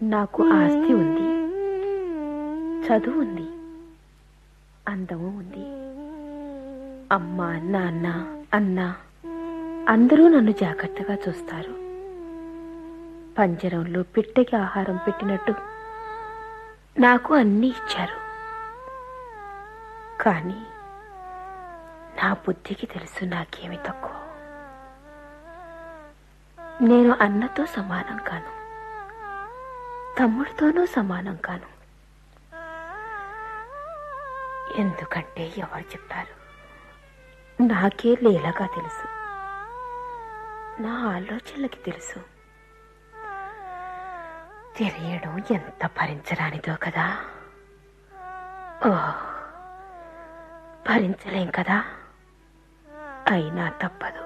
నాకు ఆస్తి ఉంది చదువు ఉంది అందము ఉంది అమ్మ నాన్న అన్న అందరూ నన్ను జాగ్రత్తగా చూస్తారు పంజరంలో పిట్టకి ఆహారం పెట్టినట్టు నాకు అన్నీ ఇచ్చారు కానీ నా బుద్ధికి తెలుసు నాకేమి తక్కువ నేను అన్నతో సమానం కాను తమ్ముడితోనూ సమానం కాను ఎందుకంటే ఎవరు చెప్పారు నాకే లీలగా తెలుసు నా ఆలోచనలకి తెలుసు తెలియడం ఎంత భరించరానిదో కదా ఓ భరించలేం కదా అయినా తప్పదు